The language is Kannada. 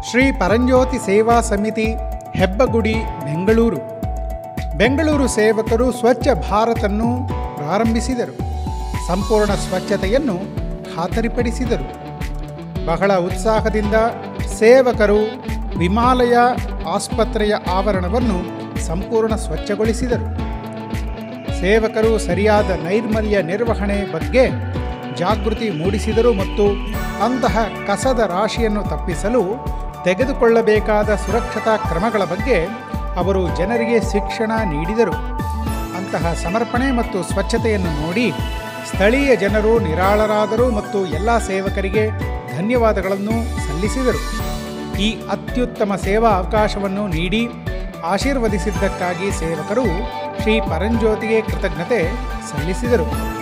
ಶ್ರೀ ಪರಂಜ್ಯೋತಿ ಸೇವಾ ಸಮಿತಿ ಹೆಬ್ಬಗುಡಿ ಬೆಂಗಳೂರು ಬೆಂಗಳೂರು ಸೇವಕರು ಸ್ವಚ್ಛ ಭಾರತನ್ನು ಪ್ರಾರಂಭಿಸಿದರು ಸಂಪೂರ್ಣ ಸ್ವಚ್ಛತೆಯನ್ನು ಖಾತರಿಪಡಿಸಿದರು ಬಹಳ ಉತ್ಸಾಹದಿಂದ ಸೇವಕರು ವಿಮಾಲಯ ಆಸ್ಪತ್ರೆಯ ಆವರಣವನ್ನು ಸಂಪೂರ್ಣ ಸ್ವಚ್ಛಗೊಳಿಸಿದರು ಸೇವಕರು ಸರಿಯಾದ ನೈರ್ಮಲ್ಯ ನಿರ್ವಹಣೆ ಬಗ್ಗೆ ಜಾಗೃತಿ ಮೂಡಿಸಿದರು ಮತ್ತು ಅಂತಹ ಕಸದ ರಾಶಿಯನ್ನು ತಪ್ಪಿಸಲು ತೆಗೆದುಕೊಳ್ಳಬೇಕಾದ ಸುರಕ್ಷತಾ ಕ್ರಮಗಳ ಬಗ್ಗೆ ಅವರು ಜನರಿಗೆ ಶಿಕ್ಷಣ ನೀಡಿದರು ಅಂತಹ ಸಮರ್ಪಣೆ ಮತ್ತು ಸ್ವಚ್ಛತೆಯನ್ನು ನೋಡಿ ಸ್ಥಳೀಯ ಜನರು ನಿರಾಳರಾದರು ಮತ್ತು ಎಲ್ಲ ಸೇವಕರಿಗೆ ಧನ್ಯವಾದಗಳನ್ನು ಸಲ್ಲಿಸಿದರು ಈ ಅತ್ಯುತ್ತಮ ಸೇವಾ ಅವಕಾಶವನ್ನು ನೀಡಿ ಆಶೀರ್ವದಿಸಿದ್ದಕ್ಕಾಗಿ ಸೇವಕರು ಶ್ರೀ ಪರಂಜ್ಯೋತಿಗೆ ಕೃತಜ್ಞತೆ ಸಲ್ಲಿಸಿದರು